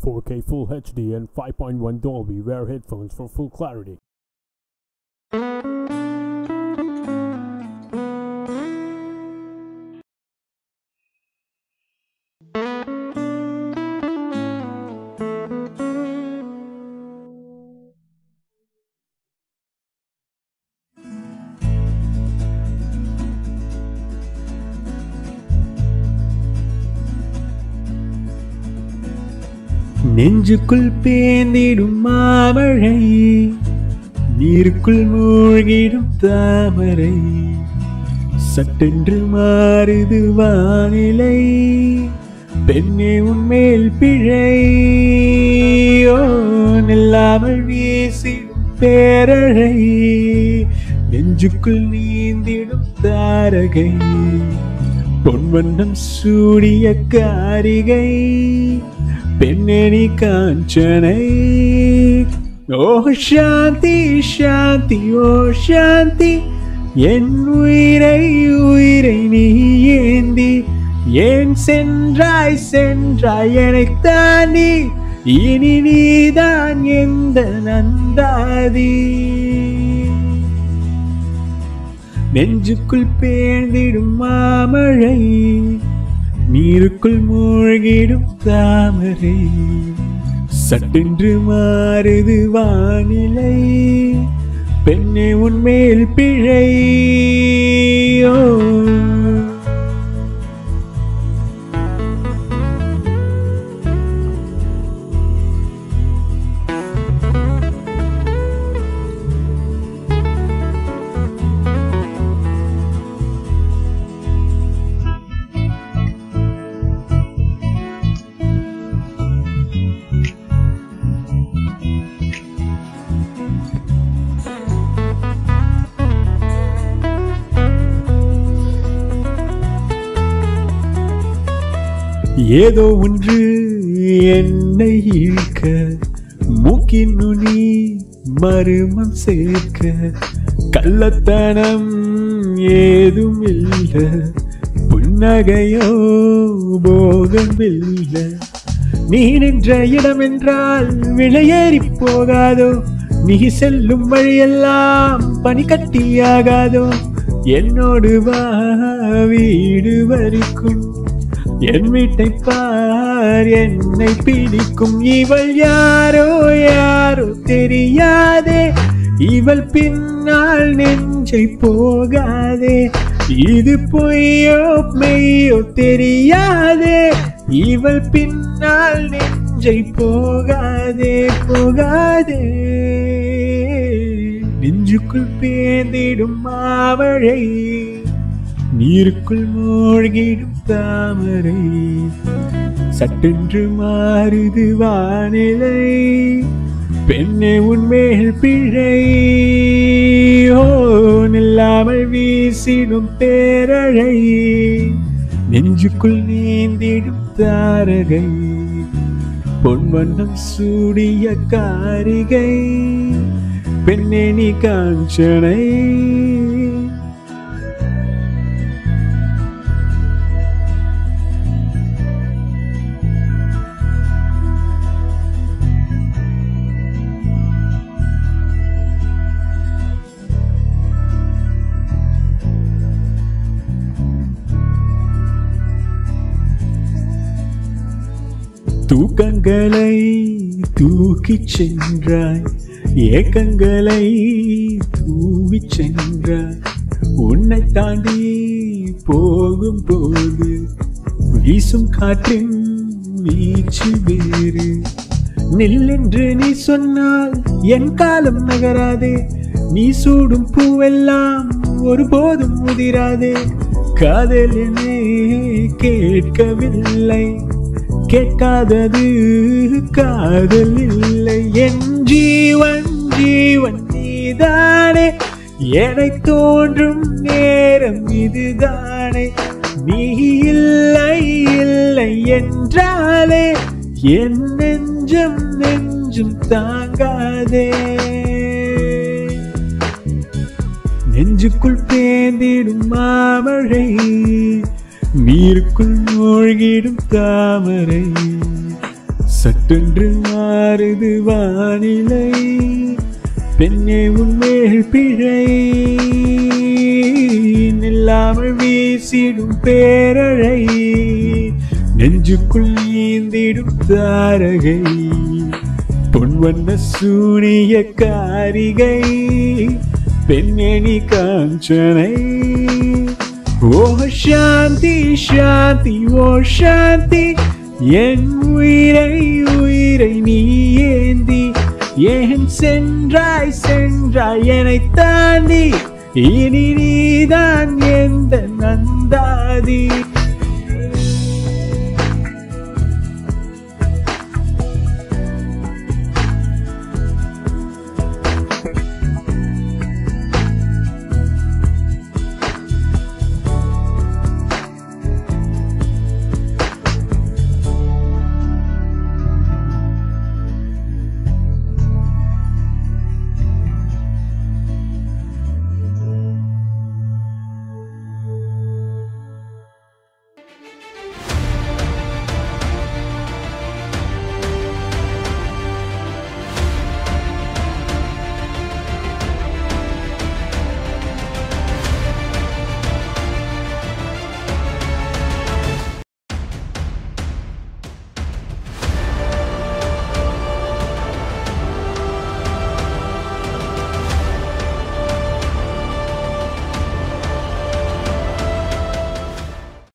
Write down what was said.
4K Full HD and 5.1 Dolby Wear headphones for full clarity. நெஞ்சுக்குள் பேந்திடும் மாமழை நீருக்குள் மூழ்கிடும் தாமரை சட்டென்று மாறுது வானிலை பெண்ணே உன்மேல் பிழை ஓ நில்லாமல் வீசிடும் பேரழை நெஞ்சுக்குள் நீந்திடும் தாரகை பொன்வண்ணம் சூடிய காரிகை பெண்ணெனி காஞ்சனை ஓ சாந்தி சாந்தி ஓ சாந்தி என் உயிரை உயிரை நீ ஏந்தி ஏன் சென்றாய் சென்றாய் என்னை தாண்டி இனி நீதான் எந்த நந்தாதி நெஞ்சுக்குள் பேர்ந்திடும் மாமழை நீருக்குள் மூழ்கிடும் தாமரை சட்டென்று மாறுது வானிலை பெண்ணே உன்மேல் பிழை ஓ ஏதோ ஒன்று என்னை இழுக்க மூக்கின் நுனி மருமம் சேர்க்க கள்ளத்தனம் ஏதும் இல்ல புன்னகையோ போகம் இல்ல நீ நின்ற இடம் என்றால் விளையேறி போகாதோ நீ செல்லும் வழியெல்லாம் பனிக்கட்டியாகாதோ என்னோடு வா வீடு வரைக்கும் என் வீட்டை பார் என்னை பிடிக்கும் இவள் யாரோ யாரோ தெரியாதே இவள் பின்னால் நெஞ்சை போகாதே இது பொய்யோ மெய்யோ தெரியாதே இவள் பின்னால் நெஞ்சை போகாதே போகாதே நெஞ்சுக்குள் பேந்திடும் மாமழை நீருக்குள் மூழ்கிடும் தாமரை சட்டென்று மாறுது வானிலை பெண்ணே உன்மேல் பிழை ஓ நில்லாமல் வீசிடும் பேரழை நெஞ்சுக்குள் நீந்திடும் தாரகை பொன்வண்ணம் சூடிய காரிகை பெண்ணே நீ காஞ்சனை தூக்கங்களை தூக்கிச் சென்றாய் ஏக்கங்களை தூவிச் சென்றாய் உன்னை தாண்டி போகும் போது வீசும் காற்றின் வீச்சு வேறு நில்லென்று நீ சொன்னால் என் காலம் நகராதே நீ சூடும் பூவெல்லாம் ஒருபோதும் முதிராதே காதல் என்னே கேட்கவில்லை கேட்காதது காதல் இல்லை என் ஜீவன் ஜீவன் நீதானே எனை தோன்றும் நேரம் இதுதானே நீ இல்லை இல்லை என்றாலே என் நெஞ்சம் நெஞ்சும் தாங்காதே நெஞ்சுக்குள் பேந்திடும் மாமழை நீருக்குள் மூழ்கிடும் தாமரை சட்டென்று மாறுது வானிலை பெண்ணே உன்மேல் பிழை நில்லாமல் வீசிடும் பேரழை நெஞ்சுக்குள் நீந்திடும் தாரகை பொன் வண்ண சூனிய காரிகை பெண்ணெணி காஞ்சனை ஓ சாந்தி சாந்தி ஓ சாந்தி என் உயிரை உயிரை நீ ஏந்தி ஏன் சென்றாய் சென்றாய் என்னை தாண்டி இனி நீதான் எந்த நந்தாதி